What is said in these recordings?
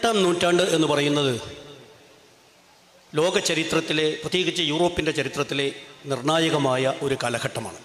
പതിനെട്ടാം നൂറ്റാണ്ട് എന്ന് പറയുന്നത് ലോക ചരിത്രത്തിലെ പ്രത്യേകിച്ച് യൂറോപ്പിൻ്റെ ചരിത്രത്തിലെ നിർണായകമായ ഒരു കാലഘട്ടമാണ്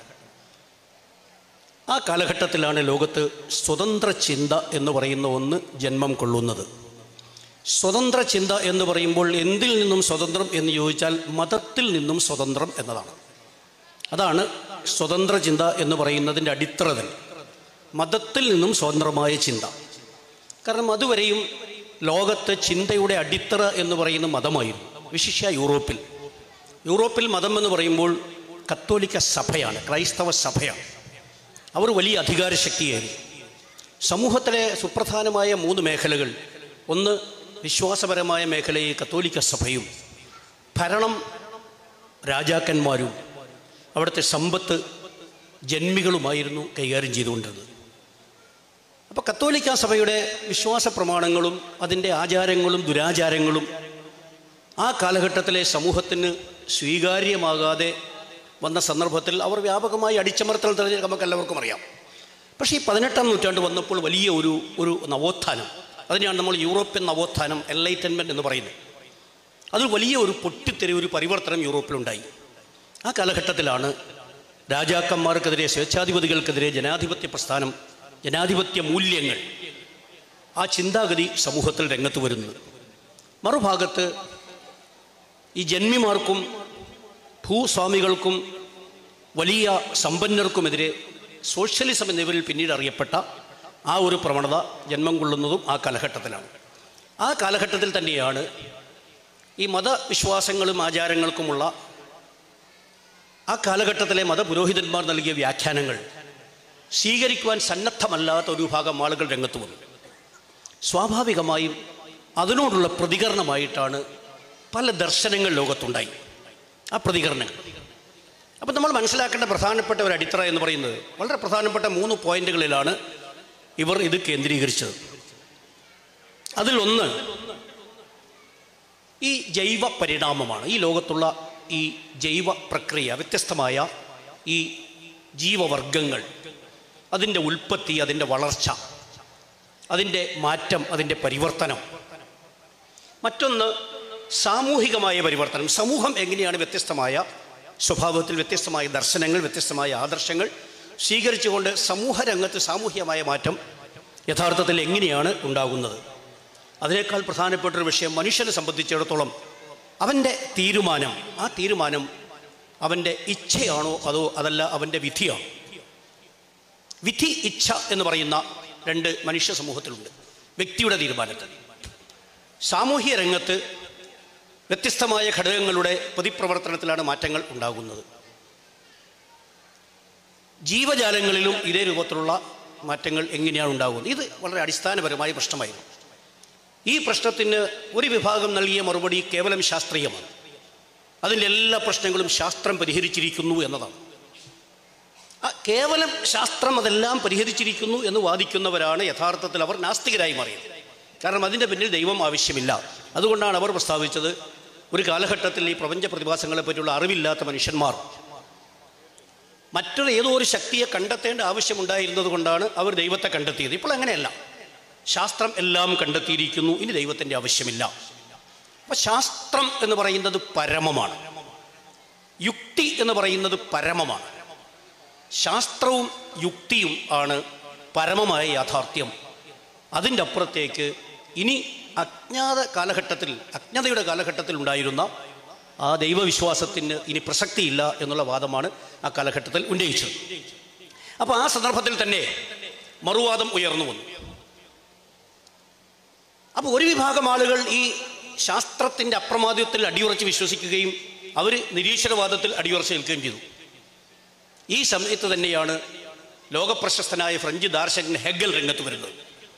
ആ കാലഘട്ടത്തിലാണ് ലോകത്ത് സ്വതന്ത്ര ചിന്ത എന്ന് പറയുന്ന ഒന്ന് ജന്മം കൊള്ളുന്നത് സ്വതന്ത്ര ചിന്ത എന്ന് പറയുമ്പോൾ എന്തിൽ നിന്നും സ്വതന്ത്രം എന്ന് ചോദിച്ചാൽ മതത്തിൽ നിന്നും സ്വതന്ത്രം എന്നതാണ് അതാണ് സ്വതന്ത്ര ചിന്ത എന്ന് പറയുന്നതിൻ്റെ അടിത്തറ തന്നെ മതത്തിൽ നിന്നും സ്വതന്ത്രമായ ചിന്ത കാരണം അതുവരെയും ലോകത്ത് ചിന്തയുടെ അടിത്തറ എന്ന് പറയുന്ന മതമായിരുന്നു വിശിഷ്യ യൂറോപ്പിൽ യൂറോപ്പിൽ മതം എന്ന് പറയുമ്പോൾ കത്തോലിക്ക സഭയാണ് ക്രൈസ്തവ സഭയാണ് അവർ വലിയ അധികാരശക്തിയായിരുന്നു സമൂഹത്തിലെ സുപ്രധാനമായ മൂന്ന് മേഖലകൾ ഒന്ന് വിശ്വാസപരമായ മേഖലയെ കത്തോലിക്ക സഭയും ഭരണം രാജാക്കന്മാരും അവിടുത്തെ സമ്പത്ത് ജന്മികളുമായിരുന്നു കൈകാര്യം ചെയ്തുകൊണ്ടിരുന്നത് അപ്പോൾ കത്തോലിക്ക സഭയുടെ വിശ്വാസ പ്രമാണങ്ങളും അതിൻ്റെ ആചാരങ്ങളും ദുരാചാരങ്ങളും ആ കാലഘട്ടത്തിലെ സമൂഹത്തിന് സ്വീകാര്യമാകാതെ വന്ന സന്ദർഭത്തിൽ അവർ വ്യാപകമായി അടിച്ചമർത്തൽ തെളിഞ്ഞ് നമുക്ക് എല്ലാവർക്കും അറിയാം പക്ഷേ ഈ പതിനെട്ടാം നൂറ്റാണ്ട് വന്നപ്പോൾ വലിയ ഒരു ഒരു നവോത്ഥാനം അതിനെയാണ് നമ്മൾ യൂറോപ്യൻ നവോത്ഥാനം എൻലൈറ്റൻമെൻറ്റ് എന്ന് പറയുന്നത് അതിൽ വലിയ ഒരു പൊട്ടിത്തെറി ഒരു പരിവർത്തനം യൂറോപ്പിലുണ്ടായി ആ കാലഘട്ടത്തിലാണ് രാജാക്കന്മാർക്കെതിരെ സ്വേച്ഛാധിപതികൾക്കെതിരെ ജനാധിപത്യ പ്രസ്ഥാനം ജനാധിപത്യ മൂല്യങ്ങൾ ആ ചിന്താഗതി സമൂഹത്തിൽ രംഗത്ത് വരുന്നത് മറുഭാഗത്ത് ഈ ജന്മിമാർക്കും ഭൂസ്വാമികൾക്കും വലിയ സമ്പന്നർക്കുമെതിരെ സോഷ്യലിസം എന്നിവരിൽ പിന്നീട് അറിയപ്പെട്ട ആ ഒരു പ്രവണത ജന്മം കൊള്ളുന്നതും ആ കാലഘട്ടത്തിലാണ് ആ കാലഘട്ടത്തിൽ തന്നെയാണ് ഈ മതവിശ്വാസങ്ങളും ആചാരങ്ങൾക്കുമുള്ള ആ കാലഘട്ടത്തിലെ മതപുരോഹിതന്മാർ നൽകിയ വ്യാഖ്യാനങ്ങൾ സ്വീകരിക്കുവാൻ സന്നദ്ധമല്ലാത്ത ഒരു വിഭാഗം ആളുകൾ രംഗത്ത് വന്നു സ്വാഭാവികമായും അതിനോടുള്ള പ്രതികരണമായിട്ടാണ് പല ദർശനങ്ങൾ ലോകത്തുണ്ടായി ആ പ്രതികരണങ്ങൾ അപ്പം നമ്മൾ മനസ്സിലാക്കേണ്ട പ്രധാനപ്പെട്ട ഒരു അടിത്തറ എന്ന് പറയുന്നത് വളരെ പ്രധാനപ്പെട്ട മൂന്ന് പോയിന്റുകളിലാണ് ഇവർ ഇത് കേന്ദ്രീകരിച്ചത് അതിലൊന്ന് ഈ ജൈവ പരിണാമമാണ് ഈ ലോകത്തുള്ള ഈ ജൈവ പ്രക്രിയ വ്യത്യസ്തമായ ഈ ജീവവർഗങ്ങൾ അതിൻ്റെ ഉൽപ്പത്തി അതിൻ്റെ വളർച്ച അതിൻ്റെ മാറ്റം അതിൻ്റെ പരിവർത്തനം മറ്റൊന്ന് സാമൂഹികമായ പരിവർത്തനം സമൂഹം എങ്ങനെയാണ് വ്യത്യസ്തമായ സ്വഭാവത്തിൽ വ്യത്യസ്തമായ ദർശനങ്ങൾ വ്യത്യസ്തമായ ആദർശങ്ങൾ സ്വീകരിച്ചുകൊണ്ട് സമൂഹ രംഗത്ത് സാമൂഹികമായ മാറ്റം യഥാർത്ഥത്തിൽ എങ്ങനെയാണ് ഉണ്ടാകുന്നത് അതിനേക്കാൾ പ്രധാനപ്പെട്ട ഒരു വിഷയം മനുഷ്യനെ സംബന്ധിച്ചിടത്തോളം അവൻ്റെ തീരുമാനം ആ തീരുമാനം അവൻ്റെ ഇച്ഛയാണോ അതോ അതല്ല അവൻ്റെ വിധിയാണോ വിധി ഇച്ഛ എന്ന് പറയുന്ന രണ്ട് മനുഷ്യ സമൂഹത്തിലുണ്ട് വ്യക്തിയുടെ തീരുമാനത്തിൽ സാമൂഹ്യ രംഗത്ത് വ്യത്യസ്തമായ ഘടകങ്ങളുടെ പ്രതിപ്രവർത്തനത്തിലാണ് മാറ്റങ്ങൾ ഉണ്ടാകുന്നത് ജീവജാലങ്ങളിലും ഇതേ രൂപത്തിലുള്ള മാറ്റങ്ങൾ എങ്ങനെയാണ് ഉണ്ടാകുന്നത് ഇത് വളരെ അടിസ്ഥാനപരമായ പ്രശ്നമായിരുന്നു ഈ പ്രശ്നത്തിന് ഒരു വിഭാഗം നൽകിയ മറുപടി കേവലം ശാസ്ത്രീയമാണ് അതിൻ്റെ എല്ലാ പ്രശ്നങ്ങളും ശാസ്ത്രം പരിഹരിച്ചിരിക്കുന്നു എന്നതാണ് ആ കേവലം ശാസ്ത്രം അതെല്ലാം പരിഹരിച്ചിരിക്കുന്നു എന്ന് വാദിക്കുന്നവരാണ് യഥാർത്ഥത്തിൽ അവർ നാസ്തികരായി മാറിയത് കാരണം അതിൻ്റെ പിന്നിൽ ദൈവം ആവശ്യമില്ല അതുകൊണ്ടാണ് അവർ പ്രസ്താവിച്ചത് ഒരു കാലഘട്ടത്തിൽ ഈ പ്രപഞ്ച പ്രതിഭാസങ്ങളെ പറ്റിയുള്ള അറിവില്ലാത്ത മനുഷ്യന്മാർ മറ്റൊരു ഏതോ ഒരു ശക്തിയെ കണ്ടെത്തേണ്ട ആവശ്യമുണ്ടായിരുന്നത് കൊണ്ടാണ് അവർ ദൈവത്തെ കണ്ടെത്തിയത് ഇപ്പോൾ അങ്ങനെയല്ല ശാസ്ത്രം എല്ലാം കണ്ടെത്തിയിരിക്കുന്നു ഇനി ദൈവത്തിൻ്റെ ആവശ്യമില്ല അപ്പം ശാസ്ത്രം എന്ന് പറയുന്നത് പരമമാണ് യുക്തി എന്ന് പറയുന്നത് പരമമാണ് ശാസ്ത്രവും യുക്തിയും ആണ് പരമമായ യാഥാർത്ഥ്യം അതിൻ്റെ അപ്പുറത്തേക്ക് ഇനി അജ്ഞാത കാലഘട്ടത്തിൽ അജ്ഞതയുടെ കാലഘട്ടത്തിൽ ഉണ്ടായിരുന്ന ആ ദൈവവിശ്വാസത്തിന് ഇനി പ്രസക്തിയില്ല എന്നുള്ള വാദമാണ് ആ കാലഘട്ടത്തിൽ ഉന്നയിച്ചത് അപ്പോൾ ആ സന്ദർഭത്തിൽ തന്നെ മറുവാദം ഉയർന്നു വന്നു അപ്പോൾ ഒരു വിഭാഗം ആളുകൾ ഈ ശാസ്ത്രത്തിൻ്റെ അപ്രമാദ്യത്തിൽ അടിയുറച്ച് വിശ്വസിക്കുകയും അവർ നിരീശ്വരവാദത്തിൽ അടിയുറച്ച് നിൽക്കുകയും ചെയ്തു ഈ സമയത്ത് തന്നെയാണ് ലോകപ്രശസ്തനായ ഫ്രഞ്ച് ദാർശകൻ ഹെഗൽ രംഗത്ത് വരുന്നത്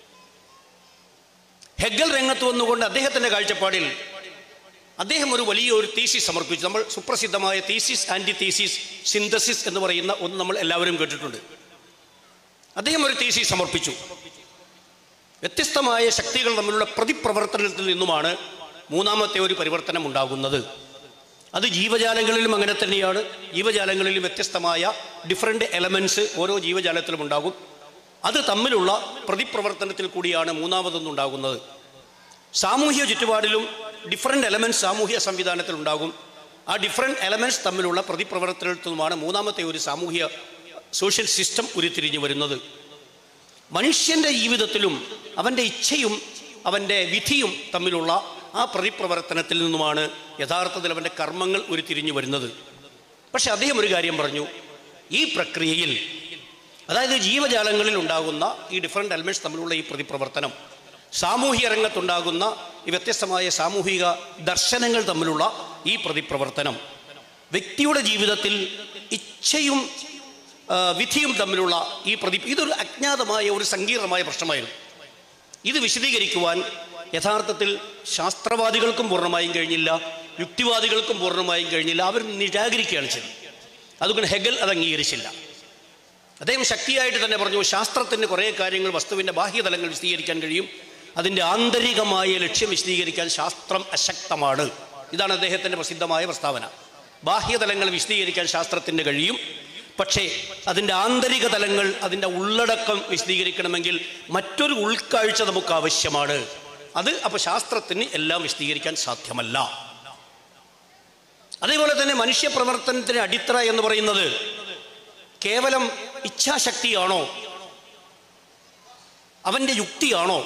ഹെഗൽ രംഗത്ത് വന്നുകൊണ്ട് അദ്ദേഹത്തിൻ്റെ കാഴ്ചപ്പാടിൽ അദ്ദേഹം ഒരു വലിയ ഒരു തീസിസ് സമർപ്പിച്ചു നമ്മൾ സുപ്രസിദ്ധമായ തീസിസ് ആൻറ്റി തീസിസ് സിന്തസിസ് എന്ന് പറയുന്ന ഒന്ന് നമ്മൾ എല്ലാവരും കേട്ടിട്ടുണ്ട് അദ്ദേഹം ഒരു തീസിസ് സമർപ്പിച്ചു വ്യത്യസ്തമായ ശക്തികൾ തമ്മിലുള്ള പ്രതിപ്രവർത്തനത്തിൽ നിന്നുമാണ് മൂന്നാമത്തെ ഒരു പരിവർത്തനം ഉണ്ടാകുന്നത് അത് ജീവജാലങ്ങളിലും അങ്ങനെ തന്നെയാണ് ജീവജാലങ്ങളിലും വ്യത്യസ്തമായ ഡിഫറെൻ്റ് എലമെൻറ്റ്സ് ഓരോ ജീവജാലത്തിലും ഉണ്ടാകും അത് തമ്മിലുള്ള പ്രതിപ്രവർത്തനത്തിൽ കൂടിയാണ് മൂന്നാമതൊന്നുണ്ടാകുന്നത് സാമൂഹ്യ ചുറ്റുപാടിലും ഡിഫറെൻ്റ് എലമെൻറ്റ്സ് സാമൂഹ്യ സംവിധാനത്തിൽ ഉണ്ടാകും ആ ഡിഫറെൻ്റ് എലമെൻറ്റ്സ് തമ്മിലുള്ള പ്രതിപ്രവർത്തനത്തിൽ നിന്നുമാണ് മൂന്നാമത്തെ ഒരു സാമൂഹ്യ സോഷ്യൽ സിസ്റ്റം ഉരുത്തിരിഞ്ഞു വരുന്നത് മനുഷ്യൻ്റെ ജീവിതത്തിലും അവൻ്റെ ഇച്ഛയും അവൻ്റെ വിധിയും തമ്മിലുള്ള ആ പ്രതിപ്രവർത്തനത്തിൽ നിന്നുമാണ് യഥാർത്ഥത്തിൽ അവൻ്റെ കർമ്മങ്ങൾ ഉരുത്തിരിഞ്ഞു വരുന്നത് പക്ഷെ അദ്ദേഹം ഒരു കാര്യം പറഞ്ഞു ഈ പ്രക്രിയയിൽ അതായത് ജീവജാലങ്ങളിൽ ഉണ്ടാകുന്ന ഈ ഡിഫറെൻ്റ് എലമെൻറ്റ്സ് തമ്മിലുള്ള ഈ പ്രതിപ്രവർത്തനം സാമൂഹിക രംഗത്തുണ്ടാകുന്ന ഈ വ്യത്യസ്തമായ സാമൂഹിക ദർശനങ്ങൾ തമ്മിലുള്ള ഈ പ്രതിപ്രവർത്തനം വ്യക്തിയുടെ ജീവിതത്തിൽ ഇച്ഛയും ആ, വിധിയും തമ്മിലുള്ള ഈ പ്രതി ഇതൊരു അജ്ഞാതമായ ഒരു സങ്കീർണമായ പ്രശ്നമായിരുന്നു ഇത് വിശദീകരിക്കുവാൻ യഥാർത്ഥത്തിൽ ശാസ്ത്രവാദികൾക്കും പൂർണ്ണമായും കഴിഞ്ഞില്ല യുക്തിവാദികൾക്കും പൂർണ്ണമായും കഴിഞ്ഞില്ല അവർ നിരാകരിക്കുകയാണ് ചെയ്തത് അതുകൊണ്ട് ഹെഗൽ അത് അംഗീകരിച്ചില്ല അദ്ദേഹം ശക്തിയായിട്ട് തന്നെ പറഞ്ഞു ശാസ്ത്രത്തിന് കുറേ കാര്യങ്ങൾ വസ്തുവിൻ്റെ ബാഹ്യതലങ്ങൾ വിശദീകരിക്കാൻ കഴിയും അതിൻ്റെ ആന്തരികമായ ലക്ഷ്യം വിശദീകരിക്കാൻ ശാസ്ത്രം അശക്തമാണ് ഇതാണ് അദ്ദേഹത്തിൻ്റെ പ്രസിദ്ധമായ പ്രസ്താവന ബാഹ്യതലങ്ങൾ വിശദീകരിക്കാൻ ശാസ്ത്രത്തിന് കഴിയും പക്ഷേ അതിൻ്റെ ആന്തരിക തലങ്ങൾ അതിൻ്റെ ഉള്ളടക്കം വിശദീകരിക്കണമെങ്കിൽ മറ്റൊരു ഉൾക്കാഴ്ച നമുക്ക് ആവശ്യമാണ് അത് അപ്പോൾ ശാസ്ത്രത്തിന് എല്ലാം വിശദീകരിക്കാൻ സാധ്യമല്ല അതേപോലെ തന്നെ മനുഷ്യ പ്രവർത്തനത്തിന് അടിത്തറ എന്ന് പറയുന്നത് കേവലം ഇച്ഛാശക്തിയാണോ അവൻ്റെ യുക്തിയാണോ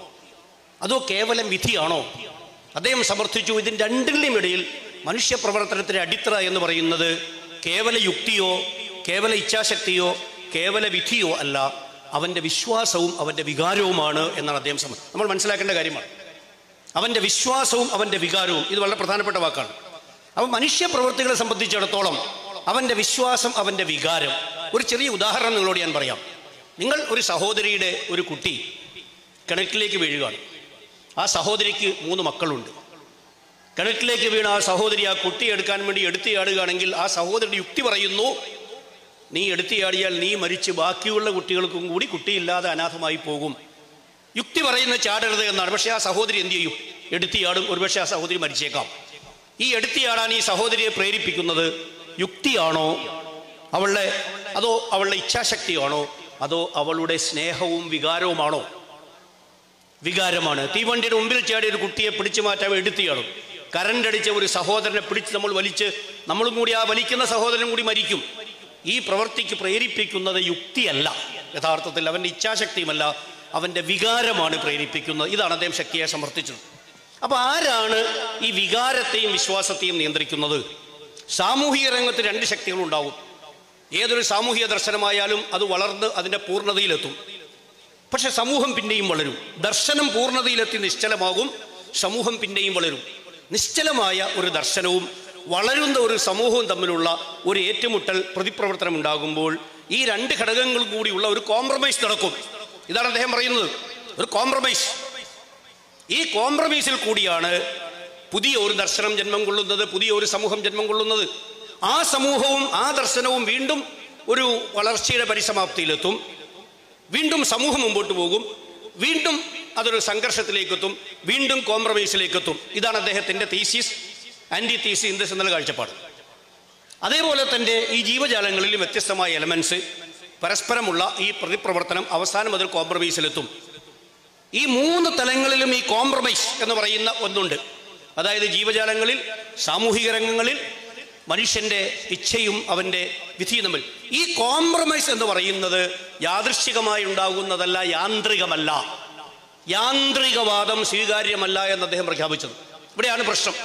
അതോ കേവലം വിധിയാണോ അദ്ദേഹം സമർത്ഥിച്ചു ഇതിന് രണ്ടിൻ്റെയും ഇടയിൽ മനുഷ്യ പ്രവർത്തനത്തിൻ്റെ അടിത്തറ എന്ന് പറയുന്നത് കേവല യുക്തിയോ കേവല ഇച്ഛാശക്തിയോ കേവല വിധിയോ അല്ല അവൻ്റെ വിശ്വാസവും അവൻ്റെ വികാരവുമാണ് എന്നാണ് അദ്ദേഹം സമ നമ്മൾ മനസ്സിലാക്കേണ്ട കാര്യമാണ് അവൻ്റെ വിശ്വാസവും അവൻ്റെ വികാരവും ഇത് വളരെ പ്രധാനപ്പെട്ട വാക്കാണ് അപ്പം മനുഷ്യ പ്രവൃത്തികളെ സംബന്ധിച്ചിടത്തോളം അവൻ്റെ വിശ്വാസം അവൻ്റെ വികാരം ഒരു ചെറിയ ഉദാഹരണം നിങ്ങളോട് ഞാൻ പറയാം നിങ്ങൾ ഒരു സഹോദരിയുടെ ഒരു കുട്ടി കിണറ്റിലേക്ക് വീഴുകയാണ് ആ സഹോദരിക്ക് മൂന്ന് മക്കളുണ്ട് കിണറ്റിലേക്ക് വീണ ആ സഹോദരി ആ കുട്ടി എടുക്കാൻ വേണ്ടി എടുത്തിയാടുകയാണെങ്കിൽ ആ സഹോദരിയുടെ യുക്തി പറയുന്നു നീ എടുത്തിയാടിയാൽ നീ മരിച്ച് ബാക്കിയുള്ള കുട്ടികൾക്കും കൂടി കുട്ടിയില്ലാതെ അനാഥമായി പോകും യുക്തി പറയുന്ന ചാടരുത് എന്നാണ് പക്ഷേ ആ സഹോദരി എന്ത് ചെയ്യും എടുത്തിയാടും ഒരുപക്ഷെ ആ സഹോദരി മരിച്ചേക്കാം ഈ എടുത്തിയാടാൻ ഈ സഹോദരിയെ പ്രേരിപ്പിക്കുന്നത് യുക്തിയാണോ അവളുടെ അതോ അവളുടെ ഇച്ഛാശക്തിയാണോ അതോ അവളുടെ സ്നേഹവും വികാരവുമാണോ വികാരമാണ് തീവണ്ടിയുടെ മുമ്പിൽ ചാടിയ ഒരു കുട്ടിയെ പിടിച്ചു മാറ്റാൻ എടുത്തിയാടും കറണ്ട് അടിച്ച ഒരു സഹോദരനെ പിടിച്ച് നമ്മൾ വലിച്ച് നമ്മളും കൂടി ആ വലിക്കുന്ന സഹോദരൻ കൂടി മരിക്കും ഈ പ്രവൃത്തിക്ക് പ്രേരിപ്പിക്കുന്നത് യുക്തിയല്ല യഥാർത്ഥത്തിൽ അവൻ്റെ ഇച്ഛാശക്തിയുമല്ല അവൻ്റെ വികാരമാണ് പ്രേരിപ്പിക്കുന്നത് ഇതാണ് അദ്ദേഹം ശക്തിയെ സമർത്ഥിച്ചത് അപ്പോൾ ആരാണ് ഈ വികാരത്തെയും വിശ്വാസത്തെയും നിയന്ത്രിക്കുന്നത് സാമൂഹിക രംഗത്ത് രണ്ട് ശക്തികളുണ്ടാവും ഏതൊരു സാമൂഹിക ദർശനമായാലും അത് വളർന്ന് അതിൻ്റെ പൂർണ്ണതയിലെത്തും പക്ഷെ സമൂഹം പിന്നെയും വളരും ദർശനം പൂർണ്ണതയിലെത്തി നിശ്ചലമാകും സമൂഹം പിന്നെയും വളരും നിശ്ചലമായ ഒരു ദർശനവും വളരുന്ന ഒരു സമൂഹവും തമ്മിലുള്ള ഒരു ഏറ്റുമുട്ടൽ പ്രതിപ്രവർത്തനം ഉണ്ടാകുമ്പോൾ ഈ രണ്ട് ഘടകങ്ങളും കൂടിയുള്ള ഒരു കോംപ്രമൈസ് നടക്കും ഇതാണ് അദ്ദേഹം പറയുന്നത് ഒരു കോംപ്രമൈസ് ഈ കോംപ്രമൈസിൽ കൂടിയാണ് പുതിയ ഒരു ദർശനം ജന്മം കൊള്ളുന്നത് പുതിയ ഒരു സമൂഹം ജന്മം കൊള്ളുന്നത് ആ സമൂഹവും ആ ദർശനവും വീണ്ടും ഒരു വളർച്ചയുടെ പരിസമാപ്തിയിലെത്തും വീണ്ടും സമൂഹം മുമ്പോട്ട് പോകും വീണ്ടും അതൊരു സംഘർഷത്തിലേക്കെത്തും വീണ്ടും കോംപ്രമൈസിലേക്കെത്തും ഇതാണ് അദ്ദേഹത്തിൻ്റെ തീസിസ് ആൻറ്റി തീസി ഇൻഡസ് എന്നുള്ള കാഴ്ചപ്പാട് അതേപോലെ തന്നെ ഈ ജീവജാലങ്ങളിൽ വ്യത്യസ്തമായ എലമെൻസ് പരസ്പരമുള്ള ഈ പ്രതിപ്രവർത്തനം അവസാനം അതിൽ കോംപ്രമൈസിലെത്തും ഈ മൂന്ന് തലങ്ങളിലും ഈ കോംപ്രമൈസ് എന്ന് പറയുന്ന ഒന്നുണ്ട് അതായത് ജീവജാലങ്ങളിൽ സാമൂഹിക രംഗങ്ങളിൽ മനുഷ്യൻ്റെ ഇച്ഛയും അവൻ്റെ വിധിയും തമ്മിൽ ഈ കോംപ്രമൈസ് എന്ന് പറയുന്നത് യാദൃശ്ചികമായി ഉണ്ടാകുന്നതല്ല യാന്ത്രികമല്ല യാന്ത്രികവാദം സ്വീകാര്യമല്ല എന്ന് അദ്ദേഹം പ്രഖ്യാപിച്ചത് ഇവിടെയാണ് പ്രശ്നം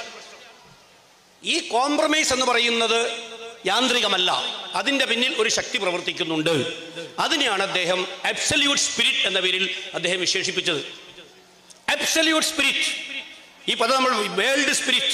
ഈ കോംപ്രമൈസ് എന്ന് പറയുന്നത് യാന്ത്രികമല്ല അതിൻ്റെ പിന്നിൽ ഒരു ശക്തി പ്രവർത്തിക്കുന്നുണ്ട് അതിനെയാണ് അദ്ദേഹം അബ്സല്യൂട്ട് സ്പിരിറ്റ് എന്ന പേരിൽ അദ്ദേഹം വിശേഷിപ്പിച്ചത് അബ്സല്യൂട്ട് സ്പിരിറ്റ് ഈ പദം നമ്മൾ വേൾഡ് സ്പിരിറ്റ്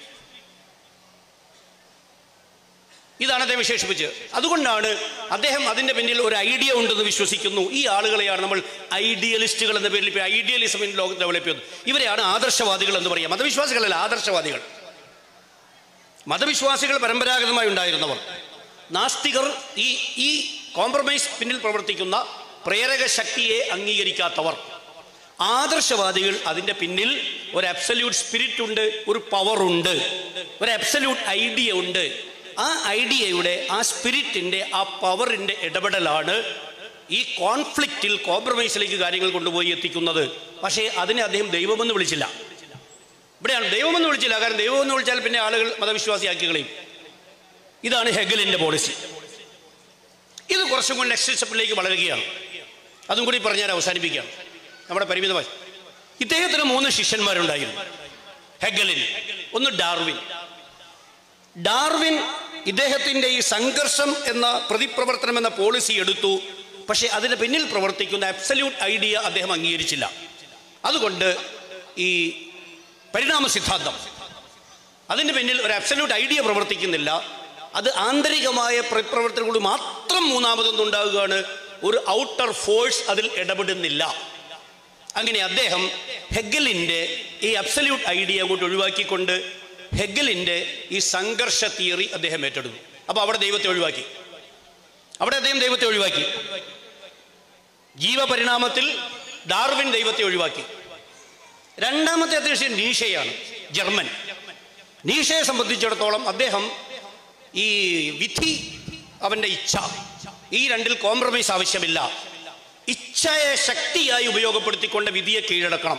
ഇതാണ് അദ്ദേഹം വിശേഷിപ്പിച്ചത് അതുകൊണ്ടാണ് അദ്ദേഹം അതിൻ്റെ പിന്നിൽ ഒരു ഐഡിയ ഉണ്ടെന്ന് വിശ്വസിക്കുന്നു ഈ ആളുകളെയാണ് നമ്മൾ ഐഡിയലിസ്റ്റുകൾ എന്ന പേരിൽ ഇപ്പോൾ ഐഡിയലിസം ഇൻ ലോകത്ത് ഡെവലപ്പ് ചെയ്യുന്നത് ഇവരെയാണ് ആദർശവാദികൾ എന്ന് പറയാം മതവിശ്വാസികളല്ല ആദർശവാദികൾ മതവിശ്വാസികൾ പരമ്പരാഗതമായി ഉണ്ടായിരുന്നവർ നാസ്തികർ ഈ ഈ കോംപ്രമൈസ് പിന്നിൽ പ്രവർത്തിക്കുന്ന പ്രേരക ശക്തിയെ അംഗീകരിക്കാത്തവർ ആദർശവാദികൾ അതിൻ്റെ പിന്നിൽ ഒരു അബ്സല്യൂട്ട് സ്പിരിറ്റ് ഉണ്ട് ഒരു പവർ ഉണ്ട് ഒരു അബ്സല്യൂട്ട് ഐഡിയ ഉണ്ട് ആ ഐഡിയയുടെ ആ സ്പിരിറ്റിൻ്റെ ആ പവറിൻ്റെ ഇടപെടലാണ് ഈ കോൺഫ്ലിക്റ്റിൽ കോംപ്രമൈസിലേക്ക് കാര്യങ്ങൾ കൊണ്ടുപോയി എത്തിക്കുന്നത് പക്ഷേ അതിനെ അദ്ദേഹം ദൈവമെന്ന് വിളിച്ചില്ല ഇവിടെയാണ് ദൈവമെന്ന് വിളിച്ചില്ല കാരണം ദൈവമെന്ന് വിളിച്ചാൽ പിന്നെ ആളുകൾ മതവിശ്വാസിയാക്കി കളയും ഇതാണ് ഹെഗലിൻ്റെ പോളിസി ഇത് കുറച്ചും കൂടി നെക്സ്റ്റ് സ്റ്റെപ്പിലേക്ക് വളരുകയാണ് അതും കൂടി പറഞ്ഞ് ഞാൻ അവസാനിപ്പിക്കുകയാണ് നമ്മുടെ പരിമിതമായി ഇദ്ദേഹത്തിന് മൂന്ന് ശിഷ്യന്മാരുണ്ടായിരുന്നു ഹെഗലിന് ഒന്ന് ഡാർവിൻ ഡാർവിൻ ഇദ്ദേഹത്തിൻ്റെ ഈ സംഘർഷം എന്ന പ്രതിപ്രവർത്തനം എന്ന പോളിസി എടുത്തു പക്ഷേ അതിന് പിന്നിൽ പ്രവർത്തിക്കുന്ന അബ്സല്യൂട്ട് ഐഡിയ അദ്ദേഹം അംഗീകരിച്ചില്ല അതുകൊണ്ട് ഈ പരിണാമ സിദ്ധാന്തം അതിൻ്റെ പിന്നിൽ ഒരു അബ്സല്യൂട്ട് ഐഡിയ പ്രവർത്തിക്കുന്നില്ല അത് ആന്തരികമായ പ്രവർത്തനം കൊണ്ട് മാത്രം മൂന്നാമതൊന്നുണ്ടാകുകയാണ് ഒരു ഔട്ടർ ഫോഴ്സ് അതിൽ ഇടപെടുന്നില്ല അങ്ങനെ അദ്ദേഹം ഹെഗലിൻ്റെ ഈ അബ്സല്യൂട്ട് ഐഡിയ അങ്ങോട്ട് ഒഴിവാക്കിക്കൊണ്ട് ഹെഗലിൻ്റെ ഈ സംഘർഷ തിയറി അദ്ദേഹം ഏറ്റെടുത്തു അപ്പോൾ അവിടെ ദൈവത്തെ ഒഴിവാക്കി അവിടെ അദ്ദേഹം ദൈവത്തെ ഒഴിവാക്കി ജീവപരിണാമത്തിൽ ഡാർവിൻ ദൈവത്തെ ഒഴിവാക്കി രണ്ടാമത്തെ അധ്യക്ഷൻ നീഷയാണ് ജർമ്മൻ നീഷയെ സംബന്ധിച്ചിടത്തോളം അദ്ദേഹം ഈ വിധി അവൻ്റെ ഇച്ഛ ഈ രണ്ടിൽ കോംപ്രമൈസ് ആവശ്യമില്ല ഇച്ഛയെ ശക്തിയായി ഉപയോഗപ്പെടുത്തിക്കൊണ്ട് വിധിയെ കീഴടക്കണം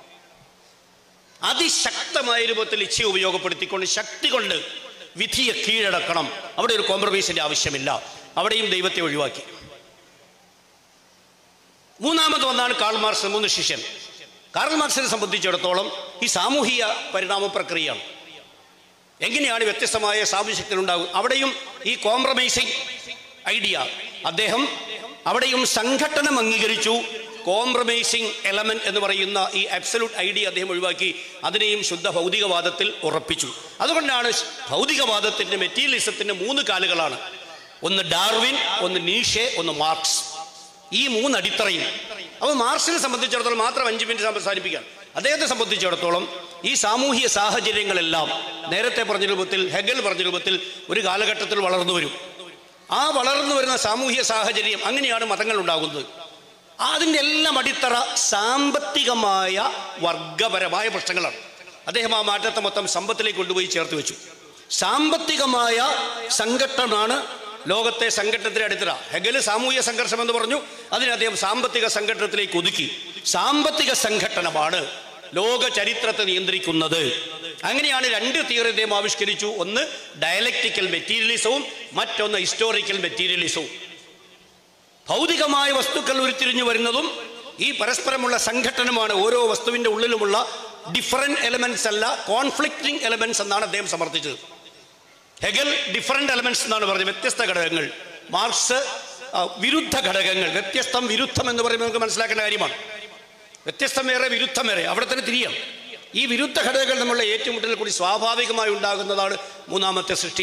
അതിശക്തമായ രൂപത്തിൽ ഇച്ഛയെ ഉപയോഗപ്പെടുത്തിക്കൊണ്ട് ശക്തി കൊണ്ട് വിധിയെ കീഴടക്കണം അവിടെ ഒരു കോംപ്രമൈസിന്റെ ആവശ്യമില്ല അവിടെയും ദൈവത്തെ ഒഴിവാക്കി മൂന്നാമത് വന്നാണ് കാൾ മാർക്സ് മൂന്ന് ശിഷ്യൻ കാർൽ മാർക്സിനെ സംബന്ധിച്ചിടത്തോളം ഈ സാമൂഹിക പരിണാമ പ്രക്രിയയാണ് എങ്ങനെയാണ് വ്യത്യസ്തമായ സാമൂഹ്യത്തിൽ ഉണ്ടാകും അവിടെയും ഈ കോംപ്രമൈസിങ് ഐഡിയ അദ്ദേഹം അവിടെയും സംഘട്ടനം അംഗീകരിച്ചു കോംപ്രമൈസിങ് എലമെന്റ് എന്ന് പറയുന്ന ഈ അബ്സല്യൂട്ട് ഐഡിയ അദ്ദേഹം ഒഴിവാക്കി അതിനെയും ശുദ്ധ ഭൗതികവാദത്തിൽ ഉറപ്പിച്ചു അതുകൊണ്ടാണ് ഭൗതികവാദത്തിന്റെ മെറ്റീരിയലിസത്തിന്റെ മൂന്ന് കാലുകളാണ് ഒന്ന് ഡാർവിൻ ഒന്ന് നീഷെ ഒന്ന് മാർക്സ് ഈ മൂന്ന് അടിത്തറയും അപ്പോൾ മാർക്സിനെ സംബന്ധിച്ചിടത്തോളം മാത്രം അഞ്ച് മിനിറ്റ് അവസാനിപ്പിക്കാം അദ്ദേഹത്തെ സംബന്ധിച്ചിടത്തോളം ഈ സാമൂഹിക സാഹചര്യങ്ങളെല്ലാം നേരത്തെ പറഞ്ഞ രൂപത്തിൽ ഹെഗൽ പറഞ്ഞ രൂപത്തിൽ ഒരു കാലഘട്ടത്തിൽ വളർന്നു വരും ആ വളർന്നു വരുന്ന സാമൂഹിക സാഹചര്യം അങ്ങനെയാണ് മതങ്ങൾ ഉണ്ടാകുന്നത് അതിൻ്റെ എല്ലാം അടിത്തറ സാമ്പത്തികമായ വർഗപരമായ പ്രശ്നങ്ങളാണ് അദ്ദേഹം ആ മാറ്റത്തെ മൊത്തം സമ്പത്തിലേക്ക് കൊണ്ടുപോയി ചേർത്ത് വെച്ചു സാമ്പത്തികമായ സംഘട്ടനാണ് ലോകത്തെ സംഘട്ടനത്തിന് അടിത്തറ ഹെഗല് സാമൂഹിക സംഘർഷം എന്ന് പറഞ്ഞു അതിനെ അദ്ദേഹം സാമ്പത്തിക സംഘട്ടനത്തിലേക്ക് ഒതുക്കി സാമ്പത്തിക സംഘട്ടനമാണ് ലോക ചരിത്രത്തെ നിയന്ത്രിക്കുന്നത് അങ്ങനെയാണ് രണ്ട് തിയറി അദ്ദേഹം ആവിഷ്കരിച്ചു ഒന്ന് ഡയലക്റ്റിക്കൽ മെറ്റീരിയലിസവും മറ്റൊന്ന് ഹിസ്റ്റോറിക്കൽ മെറ്റീരിയലിസവും ഭൗതികമായ വസ്തുക്കൾ ഉരുത്തിരിഞ്ഞു വരുന്നതും ഈ പരസ്പരമുള്ള സംഘട്ടനമാണ് ഓരോ വസ്തുവിൻ്റെ ഉള്ളിലുമുള്ള ഡിഫറൻറ്റ് എലമെന്റ്സ് അല്ല കോൺഫ്ലിക്റ്റിംഗ് എലമെന്റ്സ് എന്നാണ് അദ്ദേഹം സമർത്ഥിച്ചത് ഹെഗൽ ഡിഫറൻറ്റ് എലമെന്റ്സ് എന്നാണ് പറഞ്ഞത് വ്യത്യസ്ത ഘടകങ്ങൾ മാർക്സ് ആ, വിരുദ്ധ ഘടകങ്ങൾ വ്യത്യസ്തം വിരുദ്ധം എന്ന് പറയുമ്പോൾ നമുക്ക് മനസ്സിലാക്കേണ്ട കാര്യമാണ് വ്യത്യസ്തം വേറെ വിരുദ്ധം വേറെ അവിടെ തന്നെ തിരിയാം ഈ വിരുദ്ധ ഘടകങ്ങൾ നമ്മളുടെ ഏറ്റുമുട്ടലിൽ കൂടി സ്വാഭാവികമായി ഉണ്ടാകുന്നതാണ് മൂന്നാമത്തെ സൃഷ്ടി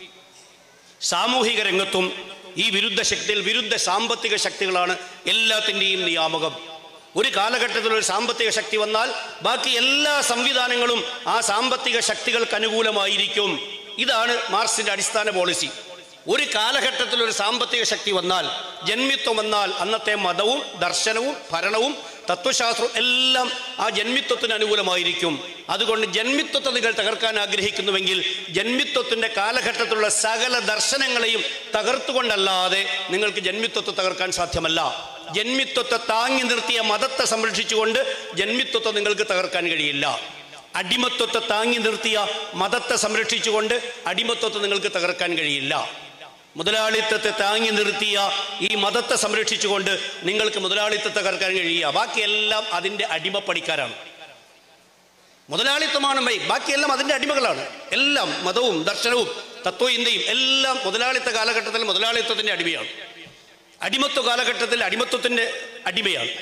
സാമൂഹിക രംഗത്തും ഈ വിരുദ്ധ ശക്തിയിൽ വിരുദ്ധ സാമ്പത്തിക ശക്തികളാണ് എല്ലാത്തിൻ്റെയും നിയാമകം ഒരു കാലഘട്ടത്തിൽ ഒരു സാമ്പത്തിക ശക്തി വന്നാൽ ബാക്കി എല്ലാ സംവിധാനങ്ങളും ആ സാമ്പത്തിക ശക്തികൾക്ക് അനുകൂലമായിരിക്കും ഇതാണ് മാർക്സിന്റെ അടിസ്ഥാന പോളിസി ഒരു കാലഘട്ടത്തിൽ ഒരു സാമ്പത്തിക ശക്തി വന്നാൽ ജന്മിത്വം വന്നാൽ അന്നത്തെ മതവും ദർശനവും ഭരണവും തത്വശാസ്ത്രവും എല്ലാം ആ ജന്മിത്വത്തിന് അനുകൂലമായിരിക്കും അതുകൊണ്ട് ജന്മിത്വത്തെ നിങ്ങൾ തകർക്കാൻ ആഗ്രഹിക്കുന്നുവെങ്കിൽ ജന്മിത്വത്തിന്റെ കാലഘട്ടത്തിലുള്ള സകല ദർശനങ്ങളെയും തകർത്തുകൊണ്ടല്ലാതെ നിങ്ങൾക്ക് ജന്മിത്വത്തെ തകർക്കാൻ സാധ്യമല്ല ജന്മിത്വത്തെ താങ്ങി നിർത്തിയ മതത്തെ സംരക്ഷിച്ചുകൊണ്ട് ജന്മിത്വത്തെ നിങ്ങൾക്ക് തകർക്കാൻ കഴിയില്ല അടിമത്വത്തെ താങ്ങി നിർത്തിയ മതത്തെ സംരക്ഷിച്ചുകൊണ്ട് അടിമത്വത്തെ നിങ്ങൾക്ക് തകർക്കാൻ കഴിയില്ല മുതലാളിത്തത്തെ താങ്ങി നിർത്തിയ ഈ മതത്തെ സംരക്ഷിച്ചുകൊണ്ട് നിങ്ങൾക്ക് മുതലാളിത്തത്തെ തകർക്കാൻ കഴിയുക ബാക്കിയെല്ലാം അതിൻ്റെ അടിമപ്പണിക്കാരാണ് മുതലാളിത്തമാണ് മെയ് ബാക്കിയെല്ലാം അതിൻ്റെ അടിമകളാണ് എല്ലാം മതവും ദർശനവും തത്വചിന്തയും എല്ലാം മുതലാളിത്ത കാലഘട്ടത്തിൽ മുതലാളിത്തത്തിൻ്റെ അടിമയാണ് അടിമത്വ കാലഘട്ടത്തിൽ അടിമത്വത്തിൻ്റെ അടിമയാണ്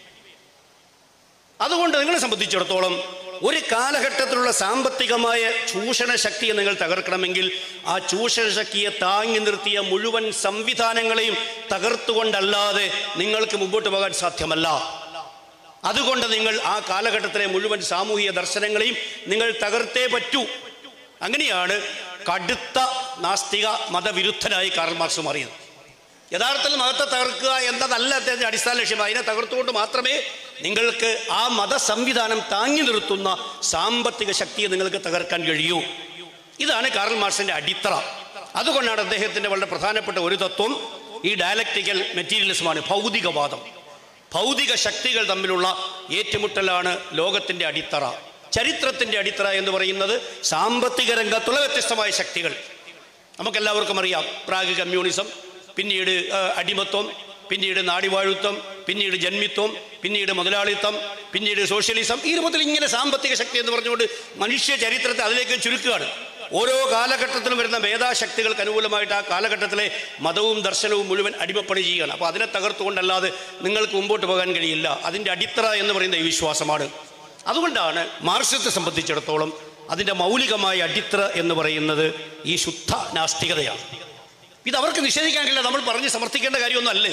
അതുകൊണ്ട് നിങ്ങളെ സംബന്ധിച്ചിടത്തോളം ഒരു കാലഘട്ടത്തിലുള്ള സാമ്പത്തികമായ ചൂഷണ ശക്തിയെ നിങ്ങൾ തകർക്കണമെങ്കിൽ ആ ചൂഷണ ശക്തിയെ താങ്ങി നിർത്തിയ മുഴുവൻ സംവിധാനങ്ങളെയും തകർത്തുകൊണ്ടല്ലാതെ നിങ്ങൾക്ക് മുമ്പോട്ട് പോകാൻ സാധ്യമല്ല അതുകൊണ്ട് നിങ്ങൾ ആ കാലഘട്ടത്തിലെ മുഴുവൻ സാമൂഹിക ദർശനങ്ങളെയും നിങ്ങൾ തകർത്തേ പറ്റൂ അങ്ങനെയാണ് കടുത്ത നാസ്തിക മതവിരുദ്ധനായി കാർൽ മാർക്സ് മാറിയത് യഥാർത്ഥത്തിൽ മതത്തെ തകർക്കുക എന്നതല്ല അദ്ദേഹത്തിന്റെ അടിസ്ഥാന ലക്ഷ്യം അതിനെ തകർത്തുകൊണ്ട് മാത്രമേ നിങ്ങൾക്ക് ആ മത സംവിധാനം താങ്ങി നിർത്തുന്ന സാമ്പത്തിക ശക്തിയെ നിങ്ങൾക്ക് തകർക്കാൻ കഴിയൂ ഇതാണ് കാർൽ മാർക്സിന്റെ അടിത്തറ അതുകൊണ്ടാണ് അദ്ദേഹത്തിന്റെ വളരെ പ്രധാനപ്പെട്ട ഒരു തത്വം ഈ ഡയലക്റ്റിക്കൽ മെറ്റീരിയലിസമാണ് ഭൗതികവാദം ഭൗതിക ശക്തികൾ തമ്മിലുള്ള ഏറ്റുമുട്ടലാണ് ലോകത്തിൻ്റെ അടിത്തറ ചരിത്രത്തിൻ്റെ അടിത്തറ എന്ന് പറയുന്നത് സാമ്പത്തിക രംഗത്തുള്ള വ്യത്യസ്തമായ ശക്തികൾ നമുക്കെല്ലാവർക്കും അറിയാം പ്രാഗ് കമ്മ്യൂണിസം പിന്നീട് ആ, അടിമത്വം പിന്നീട് നാടിവാഴുത്വം പിന്നീട് ജന്മിത്വം പിന്നീട് മുതലാളിത്തം പിന്നീട് സോഷ്യലിസം ഈ രൂപത്തിൽ ഇങ്ങനെ സാമ്പത്തിക ശക്തി എന്ന് പറഞ്ഞുകൊണ്ട് മനുഷ്യ ചരിത്രത്തെ അതിലേക്ക് ചുരുക്കുകയാണ് ഓരോ കാലഘട്ടത്തിലും വരുന്ന മേധാശക്തികൾക്ക് അനുകൂലമായിട്ട് ആ കാലഘട്ടത്തിലെ മതവും ദർശനവും മുഴുവൻ അടിമപ്പണി ചെയ്യുകയാണ് അപ്പോൾ അതിനെ തകർത്തുകൊണ്ടല്ലാതെ നിങ്ങൾക്ക് മുമ്പോട്ട് പോകാൻ കഴിയില്ല അതിൻ്റെ അടിത്തറ എന്ന് പറയുന്ന ഈ വിശ്വാസമാണ് അതുകൊണ്ടാണ് മാർക്സത്തെ സംബന്ധിച്ചിടത്തോളം അതിൻ്റെ മൗലികമായ അടിത്തറ എന്ന് പറയുന്നത് ഈ ശുദ്ധ നാസ്തികതയാണ് ഇത് അവർക്ക് നിഷേധിക്കാൻ കഴിയില്ല നമ്മൾ പറഞ്ഞ് സമർത്ഥിക്കേണ്ട കാര്യമൊന്നും അല്ലേ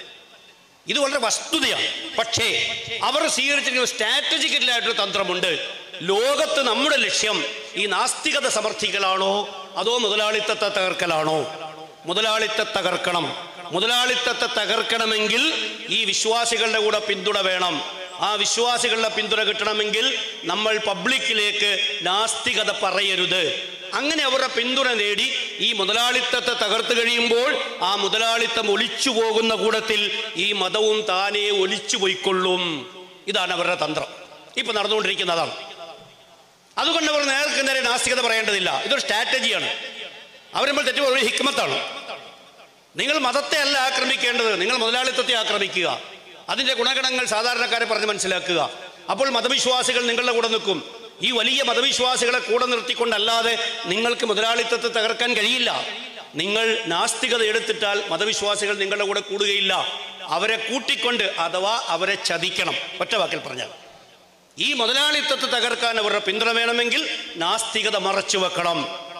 ഇത് വളരെ വസ്തുതയാണ് പക്ഷേ അവർ സ്വീകരിച്ചിരിക്കുന്ന സ്ട്രാറ്റജിക്കലായിട്ടൊരു തന്ത്രമുണ്ട് ലോകത്ത് നമ്മുടെ ലക്ഷ്യം ഈ നാസ്തികത സമർത്ഥിക്കലാണോ അതോ മുതലാളിത്തത്തെ തകർക്കലാണോ മുതലാളിത്തത്തെ തകർക്കണം മുതലാളിത്തത്തെ തകർക്കണമെങ്കിൽ ഈ വിശ്വാസികളുടെ കൂടെ പിന്തുണ വേണം ആ വിശ്വാസികളുടെ പിന്തുണ കിട്ടണമെങ്കിൽ നമ്മൾ പബ്ലിക്കിലേക്ക് നാസ്തികത പറയരുത് അങ്ങനെ അവരുടെ പിന്തുണ നേടി ഈ മുതലാളിത്തത്തെ തകർത്തു കഴിയുമ്പോൾ ആ മുതലാളിത്തം ഒലിച്ചു പോകുന്ന കൂടത്തിൽ ഈ മതവും താനെ ഒലിച്ചു പോയിക്കൊള്ളും ഇതാണ് അവരുടെ തന്ത്രം ഇപ്പൊ നടന്നുകൊണ്ടിരിക്കുന്നതാണ് അതുകൊണ്ട് അവർ നേർക്ക് നേരെ നാസ്തികത പറയേണ്ടതില്ല ഇതൊരു സ്ട്രാറ്റജിയാണ് അവർ നമ്മൾ തെറ്റു ഒരു ഹിക്മത്താണ് നിങ്ങൾ മതത്തെ അല്ല ആക്രമിക്കേണ്ടത് നിങ്ങൾ മുതലാളിത്തത്തെ ആക്രമിക്കുക അതിന്റെ ഗുണഗണങ്ങൾ സാധാരണക്കാരെ പറഞ്ഞ് മനസ്സിലാക്കുക അപ്പോൾ മതവിശ്വാസികൾ നിങ്ങളുടെ കൂടെ നിൽക്കും ഈ വലിയ മതവിശ്വാസികളെ കൂടെ നിർത്തിക്കൊണ്ടല്ലാതെ നിങ്ങൾക്ക് മുതലാളിത്തത്തെ തകർക്കാൻ കഴിയില്ല നിങ്ങൾ നാസ്തികത എടുത്തിട്ടാൽ മതവിശ്വാസികൾ നിങ്ങളുടെ കൂടെ കൂടുകയില്ല അവരെ കൂട്ടിക്കൊണ്ട് അഥവാ അവരെ ചതിക്കണം ഒറ്റ വാക്കിൽ പറഞ്ഞാൽ ഈ മുതലാളിത്തത്തെ തകർക്കാൻ അവരുടെ പിന്തുണ വേണമെങ്കിൽ നാസ്തികത മറച്ചു വെക്കണം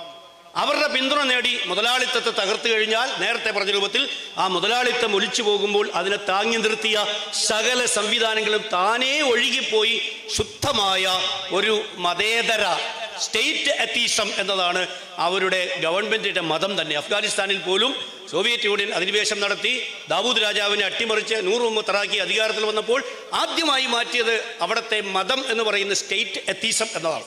അവരുടെ പിന്തുണ നേടി മുതലാളിത്തത്തെ തകർത്തു കഴിഞ്ഞാൽ നേരത്തെ പറഞ്ഞ രൂപത്തിൽ ആ മുതലാളിത്തം ഒലിച്ചു പോകുമ്പോൾ അതിനെ താങ്ങി നിർത്തിയ സകല സംവിധാനങ്ങളും താനേ ഒഴുകിപ്പോയി ശുദ്ധമായ ഒരു മതേതര സ്റ്റേറ്റ് അത്തീസം എന്നതാണ് അവരുടെ ഗവൺമെന്റിന്റെ മതം തന്നെ അഫ്ഗാനിസ്ഥാനിൽ പോലും സോവിയറ്റ് യൂണിയൻ അധിനിവേശം നടത്തി ദാവൂദ് രാജാവിനെ അട്ടിമറിച്ച് നൂറ് മുമ്പ് തറാക്കി അധികാരത്തിൽ വന്നപ്പോൾ ആദ്യമായി മാറ്റിയത് അവിടുത്തെ മതം എന്ന് പറയുന്ന സ്റ്റേറ്റ് എത്തീസം എന്നതാണ്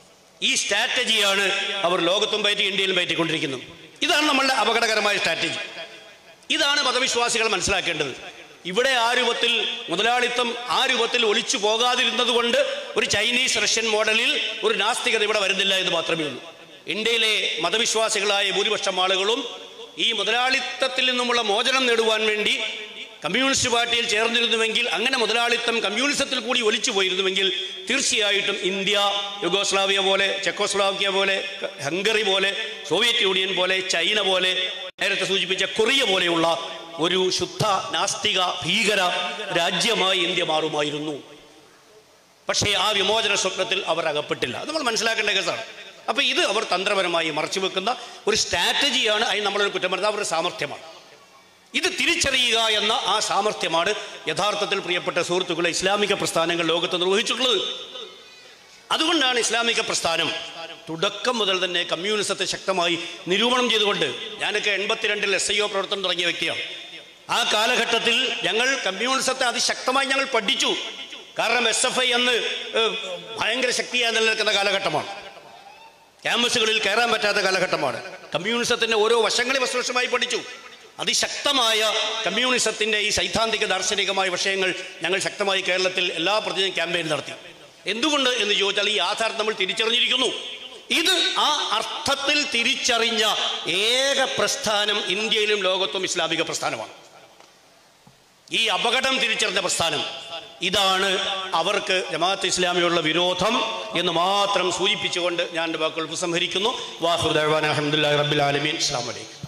ഈ സ്ട്രാറ്റജിയാണ് അവർ ലോകത്തും പയറ്റി ഇന്ത്യയിലും പയറ്റിക്കൊണ്ടിരിക്കുന്നത് ഇതാണ് നമ്മളുടെ അപകടകരമായ സ്ട്രാറ്റജി ഇതാണ് മതവിശ്വാസികൾ മനസ്സിലാക്കേണ്ടത് ഇവിടെ ആ രൂപത്തിൽ മുതലാളിത്തം ആ രൂപത്തിൽ ഒലിച്ചു പോകാതിരുന്നത് കൊണ്ട് ഒരു ചൈനീസ് റഷ്യൻ മോഡലിൽ ഒരു നാസ്തികത ഇവിടെ വരുന്നില്ല എന്ന് മാത്രമേ ഉള്ളൂ ഇന്ത്യയിലെ മതവിശ്വാസികളായ ഭൂരിപക്ഷം ആളുകളും ഈ മുതലാളിത്തത്തിൽ നിന്നുമുള്ള മോചനം നേടുവാൻ വേണ്ടി കമ്മ്യൂണിസ്റ്റ് പാർട്ടിയിൽ ചേർന്നിരുന്നുവെങ്കിൽ അങ്ങനെ മുതലാളിത്തം കമ്മ്യൂണിസത്തിൽ കൂടി ഒലിച്ചു പോയിരുന്നുവെങ്കിൽ തീർച്ചയായിട്ടും ഇന്ത്യ യുഗോസ്ലാവിയ പോലെ ചെക്കോസ്ലാവിയ പോലെ ഹംഗറി പോലെ സോവിയറ്റ് യൂണിയൻ പോലെ ചൈന പോലെ നേരത്തെ സൂചിപ്പിച്ച കൊറിയ പോലെയുള്ള ഒരു ശുദ്ധ നാസ്തിക ഭീകര രാജ്യമായി ഇന്ത്യ മാറുമായിരുന്നു പക്ഷേ ആ വിമോചന സ്വപ്നത്തിൽ അവർ അകപ്പെട്ടില്ല അത് നമ്മൾ മനസ്സിലാക്കേണ്ട കേസാണ് അപ്പോൾ ഇത് അവർ തന്ത്രപരമായി മറച്ചു വെക്കുന്ന ഒരു സ്ട്രാറ്റജിയാണ് അതിന് നമ്മളൊരു കുറ്റം പറയുന്നത് അവരുടെ സാമർഥ്യമാണ് ഇത് തിരിച്ചറിയുക എന്ന ആ സാമർഥ്യമാണ് യഥാർത്ഥത്തിൽ പ്രിയപ്പെട്ട സുഹൃത്തുക്കളെ ഇസ്ലാമിക പ്രസ്ഥാനങ്ങൾ ലോകത്ത് നിർവഹിച്ചിട്ടുള്ളത് അതുകൊണ്ടാണ് ഇസ്ലാമിക പ്രസ്ഥാനം തുടക്കം മുതൽ തന്നെ കമ്മ്യൂണിസത്തെ ശക്തമായി നിരൂപണം ചെയ്തുകൊണ്ട് ഞാനൊക്കെ എൺപത്തിരണ്ടിൽ എസ് ഐ ഒ പ്രവർത്തനം തുടങ്ങിയ വ്യക്തിയാണ് ആ കാലഘട്ടത്തിൽ ഞങ്ങൾ കമ്മ്യൂണിസത്തെ അതിശക്തമായി ഞങ്ങൾ പഠിച്ചു കാരണം എസ് എഫ് ഐ അന്ന് ഏഹ്, ഭയങ്കര ശക്തിയായി നിലനിൽക്കുന്ന കാലഘട്ടമാണ് ക്യാമ്പസുകളിൽ കയറാൻ പറ്റാത്ത കാലഘട്ടമാണ് കമ്മ്യൂണിസത്തിന്റെ ഓരോ വശങ്ങളെ വസ്തുവശമായി പഠിച്ചു അതിശക്തമായ കമ്മ്യൂണിസത്തിന്റെ ഈ സൈദ്ധാന്തിക ദാർശനികമായ വിഷയങ്ങൾ ഞങ്ങൾ ശക്തമായി കേരളത്തിൽ എല്ലാ പ്രതിനിധി ക്യാമ്പയിൻ നടത്തി എന്തുകൊണ്ട് എന്ന് ചോദിച്ചാൽ ഈ ആധാരം നമ്മൾ തിരിച്ചറിഞ്ഞിരിക്കുന്നു ഇത് ആ അർത്ഥത്തിൽ തിരിച്ചറിഞ്ഞ ഏക പ്രസ്ഥാനം ഇന്ത്യയിലും ലോകത്തും ഇസ്ലാമിക പ്രസ്ഥാനമാണ് ഈ അപകടം തിരിച്ചറിഞ്ഞ പ്രസ്ഥാനം ഇതാണ് അവർക്ക് ജമാഅത്ത് ഇസ്ലാമിയുള്ള വിരോധം എന്ന് മാത്രം സൂചിപ്പിച്ചുകൊണ്ട് ഞാൻ എൻ്റെ വാക്കുകൾ ഉപസംഹരിക്കുന്നു വാഹുദ് അഹമ്മദ് റബ്ബിൽ ആലമീൻ അസ്ലാം വലൈക്കും